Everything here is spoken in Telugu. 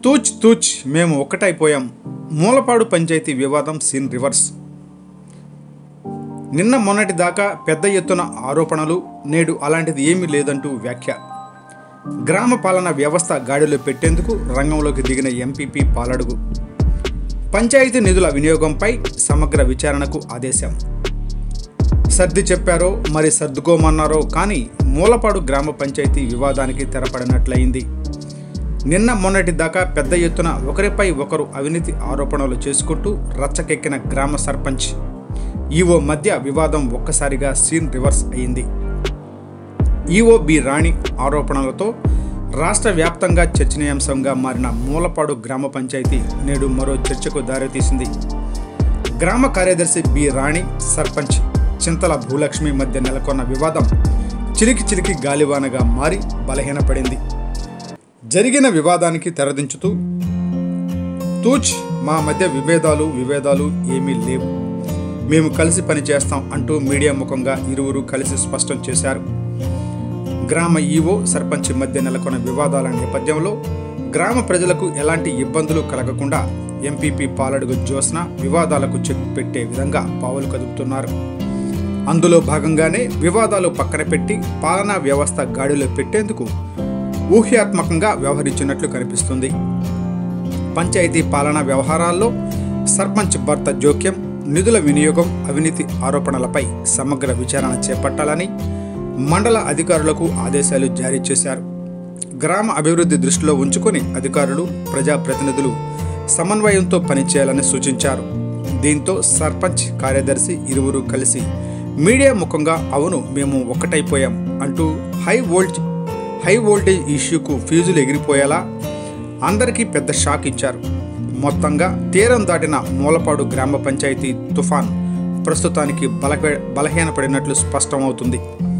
తూచ్ తూచ్ మేము ఒక్కటైపోయాం మూలపాడు పంచాయతీ వివాదం సీన్ రివర్స్ నిన్న మొన్నటి దాకా పెద్ద ఎత్తున ఆరోపణలు నేడు అలాంటిది ఏమీ లేదంటూ వ్యాఖ్య గ్రామ పాలన వ్యవస్థ గాడిలో పెట్టేందుకు రంగంలోకి దిగిన ఎంపీపీ పాలడుగు పంచాయతీ నిధుల వినియోగంపై సమగ్ర విచారణకు ఆదేశం సర్ది చెప్పారో మరి సర్దుకోమన్నారో కానీ మూలపాడు గ్రామ పంచాయతీ వివాదానికి తెరపడినట్లయింది నిన్న మొన్నటి దాకా పెద్ద ఎత్తున ఒకరిపై ఒకరు అవినీతి ఆరోపణలు చేసుకుంటూ రచ్చకెక్కిన గ్రామ సర్పంచ్ ఈవో మధ్య వివాదం ఒక్కసారిగా సీన్ రివర్స్ అయింది ఈవో బి రాణి ఆరోపణలతో రాష్ట్ర వ్యాప్తంగా చర్చనీయాంశంగా మారిన మూలపాడు గ్రామ పంచాయతీ నేడు మరో చర్చకు దారితీసింది గ్రామ కార్యదర్శి బి రాణి సర్పంచ్ చింతల భూలక్ష్మి మధ్య నెలకొన్న వివాదం చిలికి చిలికి గాలివానగా మారి బలహీనపడింది జరిగిన వివాదానికి తెరదించుతూ తూచ్ మా మధ్య విభేదాలు విభేదాలు ఏమీ లేవు మేము కలిసి పనిచేస్తాం అంటూ మీడియా ముఖంగా ఇరువురు కలిసి స్పష్టం చేశారు గ్రామ ఈవో సర్పంచ్ మధ్య నెలకొన్న వివాదాల నేపథ్యంలో గ్రామ ప్రజలకు ఎలాంటి ఇబ్బందులు కలగకుండా ఎంపీపీ పాలడుగు జ్యోత్స్న వివాదాలకు చెక్ పెట్టే విధంగా పావులు కదుపుతున్నారు అందులో భాగంగానే వివాదాలు పక్కన పెట్టి పాలనా వ్యవస్థ గాడిలో పెట్టేందుకు ఊహ్యాత్మకంగా వ్యవహరించినట్లు కనిపిస్తుంది పంచాయతీ పాలనా వ్యవహారాల్లో సర్పంచ్ భర్త జోక్యం నిధుల వినియోగం అవినీతి ఆరోపణలపై సమగ్ర విచారణ చేపట్టాలని మండల అధికారులకు ఆదేశాలు జారీ చేశారు గ్రామ అభివృద్ధి దృష్టిలో ఉంచుకొని అధికారులు ప్రజాప్రతినిధులు సమన్వయంతో పనిచేయాలని సూచించారు దీంతో సర్పంచ్ కార్యదర్శి ఇరువురు కలిసి మీడియా ముఖంగా అవును మేము ఒక్కటైపోయాం అంటూ హై వోల్ట్ హై వోల్టేజ్ ఇష్యూకు ఫీజులు ఎగిరిపోయేలా అందరికీ పెద్ద షాక్ ఇచ్చారు మొత్తంగా తీరం దాటిన మూలపాడు గ్రామ పంచాయతీ తుఫాన్ ప్రస్తుతానికి బల బలహీనపడినట్లు స్పష్టమవుతుంది